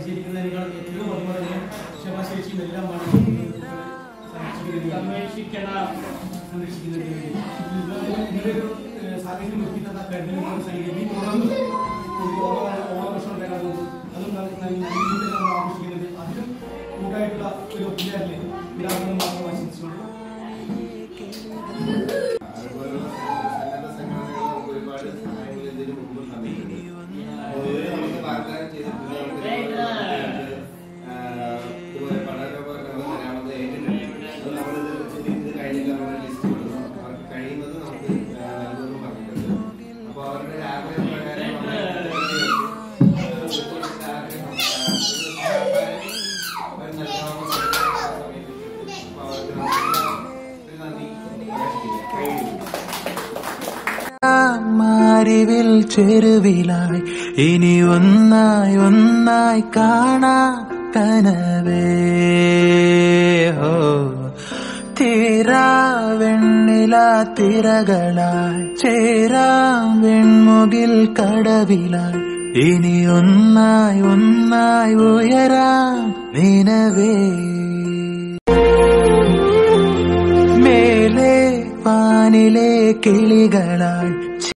പരിചരിക്കുന്നതിനേക്കാൾ എത്രയോ മതിമടങ്ങ് ക്ഷമാശേഷിയും എല്ലാം സംരക്ഷിക്കണം സംരക്ഷിക്കുന്നതിന് വേണ്ടി നിങ്ങളുടെ ഒരു ഏഹ്, സാഹചര്യം ഒരുക്കി തന്ന കരുതലുകളും സൈന്യം ഈ തുടർന്ന് ഒരു ഓണ ഓണാഘോഷം ഉണ്ടാകുന്നത് അതും ന- ന- രീതിയിൽ നമ്മൾ ആഘോഷിക്കുന്നത് അതിലും കൂട്ടായിട്ടുള്ള ഒരു ഒത്തുചേരല് ഉണ്ടാകുന്നത് മാത്രം ആശംസിച്ചുകൊണ്ട് അതുപോലുള്ള സന്നദ്ധ സംഘടനകൾ നമുക്ക് ഒരുപാട് സഹായങ്ങൾ ഇതിനു മുമ്പ് തന്നിട്ടുണ്ട് പൊതുവെ നമുക്ക് വാഗ്ദാനം ചെയ്തിട്ടുണ്ട് നമുക്ക് ഇതുപോലെ ആഹ് ഇതുപോലെ പഠനോപകരണങ്ങൾ തരാമെന്ന് ഏറ്റിട്ടുണ്ട് അത് നമ്മളിത് വെച്ചിട്ട് ഇത് കഴിഞ്ഞിട്ട് അവരുടെ ലിസ്റ്റ് കൊടുക്കും അവർക്ക് കഴിയുന്നത് നമുക്ക് ആഹ് നൽകുമെന്ന് പറഞ്ഞിട്ടുണ്ട് അപ്പോൾ അവരുടെ ഒരു ആഗ്രഹ പ്രകാരം നമ്മൾ ഇത് വെച്ച് ആഹ് ആഗ്രഹം അവർ നൽകാവുന്ന സമയത്ത് അപ്പോൾ അവർക്ക് നമുക്ക് ഒരു നന്ദി പ്രകടിപ്പിക്കാം കഴിയും മാരിവിൽ ചെരുവിലായി ഇനി ഒന്നായി ഒന്നായി കാണാ കനവേ ഹോ തീരാ വെണ്ണില തിരകളായി ചേരാം വെൺമുകിൽ കടവിലായി ഇനി ഒന്നായി ഒന്നായി ഉയരാം നിനവേ മേലെ വാനിലെ കിളികളായി